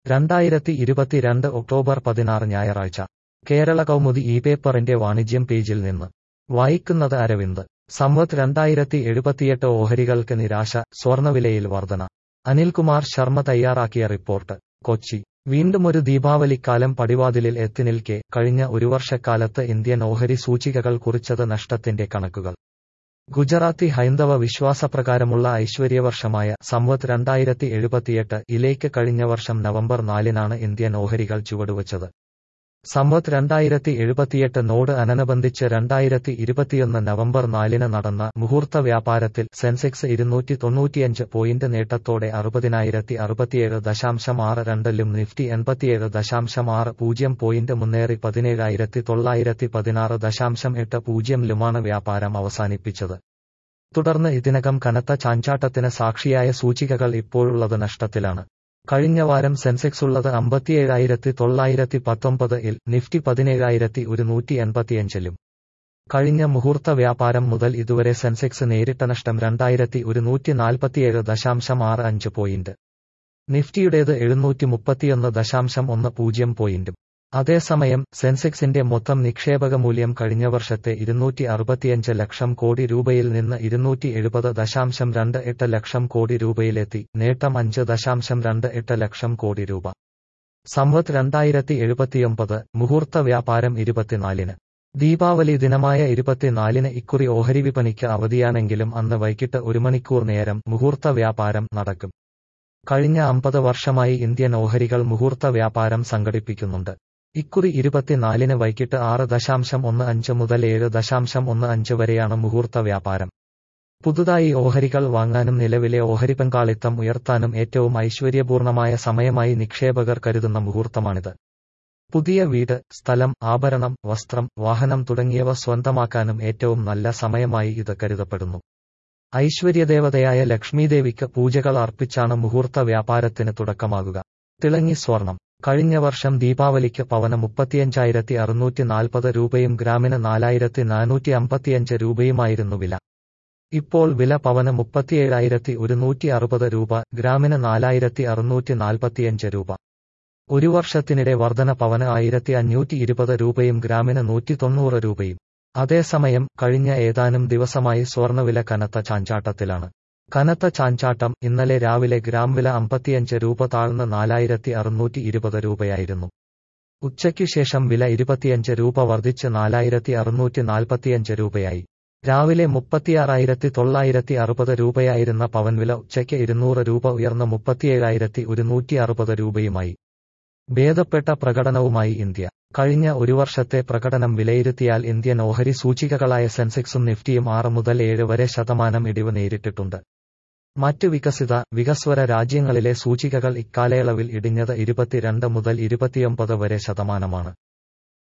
രണ്ടായിരത്തി ഇരുപത്തിരണ്ട് ഒക്ടോബർ പതിനാറ് ഞായറാഴ്ച കേരള കൗമുദി ഈ പേപ്പറിന്റെ വാണിജ്യം പേജിൽ നിന്ന് വായിക്കുന്നത് അരവിന്ദ് സമ്പത്ത് രണ്ടായിരത്തി എഴുപത്തിയെട്ട് ഓഹരികൾക്ക് നിരാശ സ്വർണവിലയിൽ വർധന അനിൽകുമാർ ശർമ്മ തയ്യാറാക്കിയ റിപ്പോർട്ട് കൊച്ചി വീണ്ടുമൊരു ദീപാവലിക്കാലം പടിവാതിലിൽ എത്തിനിൽക്കെ കഴിഞ്ഞ ഒരു വർഷക്കാലത്ത് ഇന്ത്യൻ ഓഹരി സൂചികകൾ കുറിച്ചത് നഷ്ടത്തിന്റെ കണക്കുകൾ ഗുജറാത്തി ഹൈന്ദവ വിശ്വാസപ്രകാരമുള്ള ഐശ്വര്യവർഷമായ സംവത് രണ്ടായിരത്തി എഴുപത്തിയെട്ട് ഇലേക്ക് കഴിഞ്ഞ വർഷം നവംബർ നാലിനാണ് ഇന്ത്യൻ ഓഹരികൾ ചുവടുവച്ചത് സംവത് രണ്ടായിരത്തി എഴുപത്തിയെട്ട് നോട് അനനുബന്ധിച്ച് രണ്ടായിരത്തി ഇരുപത്തിയൊന്ന് നവംബർ നാലിന് നടന്ന മുഹൂർത്ത വ്യാപാരത്തിൽ സെൻസെക്സ് ഇരുന്നൂറ്റി തൊണ്ണൂറ്റിയഞ്ച് പോയിന്റ് നേട്ടത്തോടെ അറുപതിനായിരത്തി അറുപത്തിയേഴ് ദശാംശം ആറ് രണ്ടിലും നിഫ്റ്റി എൺപത്തിയേഴ് ദശാംശം ആറ് പൂജ്യം പോയിന്റ് മുന്നേറി പതിനേഴായിരത്തി തൊള്ളായിരത്തി പതിനാറ് ദശാംശം എട്ട് പൂജ്യംലുമാണ് വ്യാപാരം അവസാനിപ്പിച്ചത് തുടർന്ന് ഇതിനകം കനത്ത ചാഞ്ചാട്ടത്തിന് സാക്ഷിയായ സൂചികകൾ ഇപ്പോഴുള്ളത് നഷ്ടത്തിലാണ് കഴിഞ്ഞ വാരം സെൻസെക്സ് ഉള്ളത് അമ്പത്തിയേഴായിരത്തി തൊള്ളായിരത്തി പത്തൊമ്പത് ഇൽ നിഫ്റ്റി പതിനേഴായിരത്തി ഒരുന്നൂറ്റി എൺപത്തിയഞ്ചിലും കഴിഞ്ഞ മുഹൂർത്ത വ്യാപാരം മുതൽ ഇതുവരെ സെൻസെക്സ് നേരിട്ട നഷ്ടം രണ്ടായിരത്തി ഒരുന്നൂറ്റി നാൽപ്പത്തിയേഴ് ദശാംശം ആറ് അഞ്ച് പോയിന്റ് നിഫ്റ്റിയുടേത് എഴുന്നൂറ്റി മുപ്പത്തിയൊന്ന് ദശാംശം ഒന്ന് പൂജ്യം പോയിന്റും അതേസമയം സെൻസെക്സിന്റെ മൊത്തം നിക്ഷേപക മൂല്യം കഴിഞ്ഞ വർഷത്തെ ഇരുന്നൂറ്റി അറുപത്തിയഞ്ച് ലക്ഷം കോടി രൂപയിൽ നിന്ന് ഇരുന്നൂറ്റി എഴുപത് ദശാംശം രണ്ട് എട്ട് ലക്ഷം കോടി രൂപയിലെത്തി നേട്ടം അഞ്ച് ദശാംശം രണ്ട് എട്ട് ലക്ഷം കോടി രൂപ സമ്പത്ത് രണ്ടായിരത്തി എഴുപത്തിയൊമ്പത് മുഹൂർത്ത വ്യാപാരം ഇരുപത്തിനാലിന് ദീപാവലി ദിനമായ ഇരുപത്തിനാലിന് ഇക്കുറി ഓഹരി വിപണിക്ക് അവധിയാണെങ്കിലും അന്ന് വൈകിട്ട് ഒരു മണിക്കൂർ നേരം മുഹൂർത്ത വ്യാപാരം നടക്കും കഴിഞ്ഞ അമ്പത് വർഷമായി ഇന്ത്യൻ ഓഹരികൾ മുഹൂർത്ത വ്യാപാരം സംഘടിപ്പിക്കുന്നുണ്ട് ഇക്കുറി ഇരുപത്തിനാലിന് വൈകിട്ട് ആറ് ദശാംശം ഒന്ന് അഞ്ച് മുതൽ ഏഴ് ദശാംശം ഒന്ന് അഞ്ച് വരെയാണ് മുഹൂർത്ത വ്യാപാരം പുതുതായി ഓഹരികൾ വാങ്ങാനും നിലവിലെ ഓഹരി പങ്കാളിത്തം ഉയർത്താനും ഏറ്റവും ഐശ്വര്യപൂർണമായ സമയമായി നിക്ഷേപകർ കരുതുന്ന മുഹൂർത്തമാണിത് പുതിയ വീട് സ്ഥലം ആഭരണം വസ്ത്രം വാഹനം തുടങ്ങിയവ സ്വന്തമാക്കാനും ഏറ്റവും നല്ല സമയമായി ഇത് കരുതപ്പെടുന്നു ഐശ്വര്യദേവതയായ ലക്ഷ്മീദേവിക്ക് പൂജകൾ അർപ്പിച്ചാണ് മുഹൂർത്ത വ്യാപാരത്തിന് തുടക്കമാകുക തിളങ്ങി സ്വർണം കഴിഞ്ഞ വർഷം ദീപാവലിക്ക് പവന് മുപ്പത്തിയഞ്ചായിരത്തി അറുന്നൂറ്റി നാൽപ്പത് രൂപയും ഗ്രാമിന് നാലായിരത്തി നാനൂറ്റി അമ്പത്തിയഞ്ച് രൂപയുമായിരുന്നു വില ഇപ്പോൾ വില പവന് മുപ്പത്തിയേഴായിരത്തി ഒരുന്നൂറ്റി അറുപത് രൂപ ഗ്രാമിന് നാലായിരത്തി അറുന്നൂറ്റി നാൽപ്പത്തിയഞ്ച് രൂപ ഒരു വർഷത്തിനിടെ വർധന പവന് ആയിരത്തി അഞ്ഞൂറ്റി ഇരുപത് രൂപയും ഗ്രാമിന് നൂറ്റി തൊണ്ണൂറ് രൂപയും അതേസമയം കഴിഞ്ഞ ഏതാനും ദിവസമായി സ്വർണ്ണവില കനത്ത ചാഞ്ചാട്ടത്തിലാണ് കനത്ത ചാഞ്ചാട്ടം ഇന്നലെ രാവിലെ ഗ്രാം വില അമ്പത്തിയഞ്ച് രൂപ താഴ്ന്ന് നാലായിരത്തി അറുന്നൂറ്റി ഇരുപത് രൂപയായിരുന്നു ഉച്ചയ്ക്കു ശേഷം വില ഇരുപത്തിയഞ്ച് രൂപ വർദ്ധിച്ച് നാലായിരത്തി അറുന്നൂറ്റി നാൽപ്പത്തിയഞ്ച് രൂപയായി രാവിലെ മുപ്പത്തിയാറായിരത്തി തൊള്ളായിരത്തി അറുപത് രൂപയായിരുന്ന പവൻ വില ഉച്ചയ്ക്ക് ഇരുന്നൂറ് രൂപ ഉയർന്ന് മുപ്പത്തിയേഴായിരത്തി ഒരുന്നൂറ്റി അറുപത് രൂപയുമായി ഭേദപ്പെട്ട പ്രകടനവുമായി ഇന്ത്യ കഴിഞ്ഞ ഒരു വർഷത്തെ പ്രകടനം വിലയിരുത്തിയാൽ ഇന്ത്യൻ ഓഹരി സൂചികകളായ സെൻസെക്സും നിഫ്റ്റിയും ആറ് മുതൽ ഏഴ് വരെ ശതമാനം ഇടിവ് നേരിട്ടിട്ടുണ്ട് മറ്റ് വികസിത വികസ്വര രാജ്യങ്ങളിലെ സൂചികകൾ ഇക്കാലയളവിൽ ഇടിഞ്ഞത് ഇരുപത്തിരണ്ട് മുതൽ ഇരുപത്തിയൊമ്പത് വരെ ശതമാനമാണ്